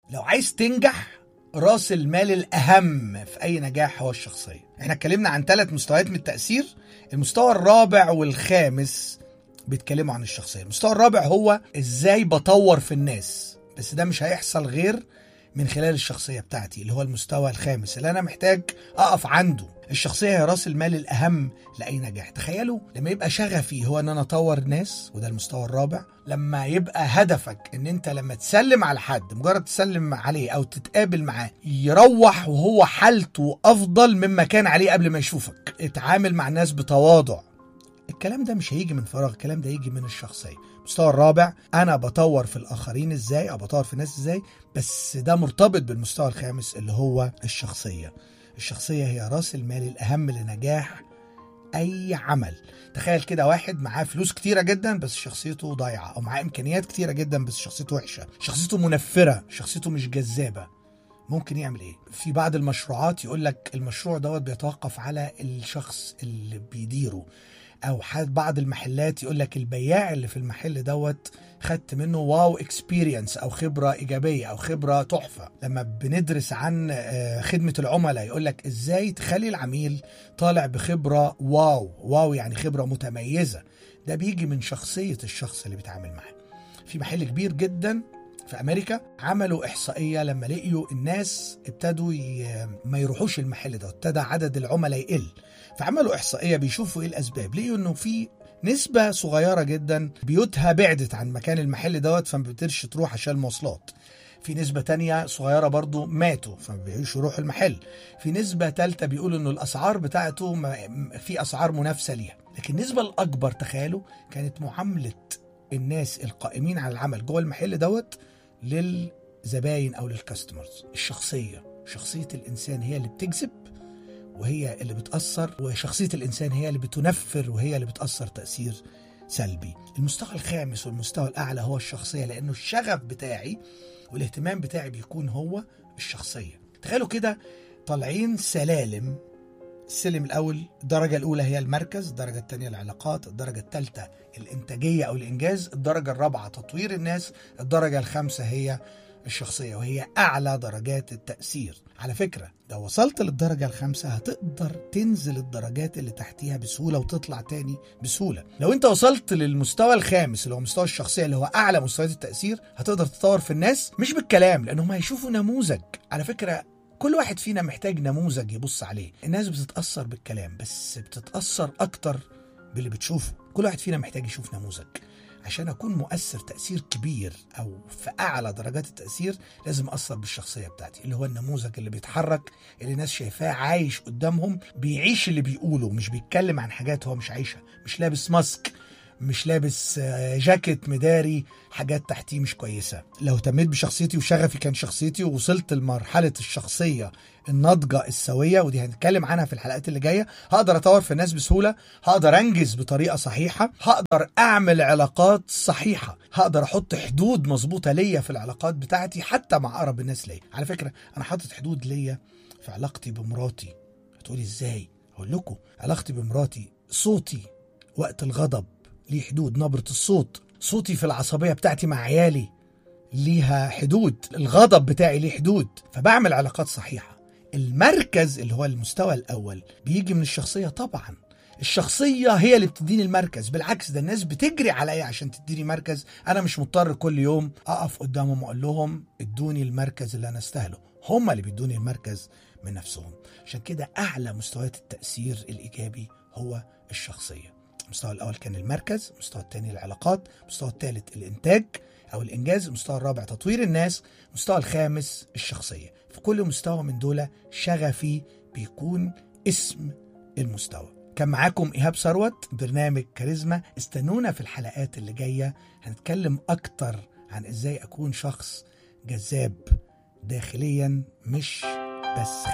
لو عايز تنجح راس المال الأهم في أي نجاح هو الشخصية احنا اتكلمنا عن ثلاث مستويات من التأثير المستوى الرابع والخامس بيتكلموا عن الشخصية المستوى الرابع هو ازاي بطور في الناس بس ده مش هيحصل غير من خلال الشخصية بتاعتي اللي هو المستوى الخامس اللي أنا محتاج أقف عنده الشخصية هي راس المال الأهم لأي نجاح تخيلوا لما يبقى شغفي هو أن أنا أطور ناس وده المستوى الرابع لما يبقى هدفك أن أنت لما تسلم على حد مجرد تسلم عليه أو تتقابل معاه يروح وهو حالته أفضل مما كان عليه قبل ما يشوفك اتعامل مع الناس بتواضع الكلام ده مش هيجي من فراغ الكلام ده يجي من الشخصية المستوى الرابع أنا بطور في الآخرين إزاي أو بطور في الناس إزاي بس ده مرتبط بالمستوى الخامس اللي هو الشخصية الشخصية هي رأس المال الأهم لنجاح أي عمل تخيل كده واحد معاه فلوس كتيرة جدا بس شخصيته ضايعة أو معاه إمكانيات كتيرة جدا بس شخصيته وحشة شخصيته منفرة شخصيته مش جذابة ممكن يعمل ايه في بعض المشروعات يقول لك المشروع دوت بيتوقف على الشخص اللي بيديره او حد بعض المحلات يقول لك البياع اللي في المحل دوت خدت منه واو اكسبيرينس او خبره ايجابيه او خبره تحفه لما بندرس عن آه، خدمه العملاء يقول لك ازاي تخلي العميل طالع بخبره واو واو يعني خبره متميزه ده بيجي من شخصيه الشخص اللي بيتعامل معاه في محل كبير جدا في امريكا عملوا احصائيه لما لقيوا الناس ابتدوا ي... ما يروحوش المحل ده ابتدى عدد العملاء يقل فعملوا احصائيه بيشوفوا ايه الاسباب لقيوا انه في نسبة صغيرة جدا بيوتها بعدت عن مكان المحل دوت فما بتقدرش تروح عشان المواصلات في نسبة تانية صغيرة برضو ماتوا فما بيعيشوا يروحوا المحل في نسبة تالتة بيقولوا انه الاسعار بتاعته ما- في اسعار منافسة ليها لكن النسبة الاكبر تخيلوا كانت معاملة الناس القائمين على العمل جوه المحل دوت للزباين او للكاستمرز الشخصية شخصية الانسان هي اللي بتجذب وهي اللي بتأثر وشخصية الإنسان هي اللي بتنفر وهي اللي بتأثر تأثير سلبي المستوى الخامس والمستوى الأعلى هو الشخصية لأنه الشغف بتاعي والاهتمام بتاعي بيكون هو الشخصية تخيلوا كده طالعين سلالم السلم الأول الدرجة الأولى هي المركز الدرجة الثانية العلاقات الدرجة الثالثة الإنتاجية أو الإنجاز الدرجة الرابعة تطوير الناس الدرجة الخامسة هي الشخصية وهي أعلى درجات التأثير على فكرة لو وصلت للدرجة الخامسة هتقدر تنزل الدرجات اللي تحتيها بسهولة وتطلع تاني بسهولة لو انت وصلت للمستوى الخامس اللي هو مستوى الشخصية اللي هو أعلى مستويات التأثير هتقدر تطور في الناس مش بالكلام لأنهم هيشوفوا نموذج على فكرة كل واحد فينا محتاج نموذج يبص عليه الناس بتتأثر بالكلام بس بتتأثر أكتر باللي بتشوفه كل واحد فينا محتاج يشوف نموذج عشان اكون مؤثر تاثير كبير او في اعلى درجات التاثير لازم اثر بالشخصيه بتاعتي اللي هو النموذج اللي بيتحرك اللي الناس شايفاه عايش قدامهم بيعيش اللي بيقوله مش بيتكلم عن حاجات هو مش عايشها مش لابس ماسك مش لابس آه، جاكيت مداري حاجات تحتيه مش كويسه لو اهتميت بشخصيتي وشغفي كان شخصيتي ووصلت لمرحله الشخصيه الناضجه السويه ودي هنتكلم عنها في الحلقات اللي جايه هقدر اطور في الناس بسهوله هقدر انجز بطريقه صحيحه هقدر اعمل علاقات صحيحه هقدر احط حدود مظبوطه ليا في العلاقات بتاعتي حتى مع اقرب الناس ليا على فكره انا حاطط حدود ليا في علاقتي بمراتي هتقولي ازاي اقول لكم علاقتي بمراتي صوتي وقت الغضب ليه حدود نبرة الصوت صوتي في العصبية بتاعتي مع عيالي ليها حدود الغضب بتاعي ليه حدود فبعمل علاقات صحيحة المركز اللي هو المستوى الأول بيجي من الشخصية طبعا الشخصية هي اللي بتديني المركز بالعكس ده الناس بتجري عليا عشان تديني مركز أنا مش مضطر كل يوم أقف قدامهم وأقول لهم ادوني المركز اللي أنا أستاهله هم اللي بيدوني المركز من نفسهم عشان كده أعلى مستويات التأثير الإيجابي هو الشخصية المستوى الأول كان المركز المستوى الثاني العلاقات المستوى الثالث الإنتاج أو الإنجاز المستوى الرابع تطوير الناس المستوى الخامس الشخصية في كل مستوى من دول شغفي بيكون اسم المستوى كان معاكم إيهاب ثروت برنامج كاريزما استنونا في الحلقات اللي جاية هنتكلم أكتر عن إزاي أكون شخص جذاب داخليا مش بس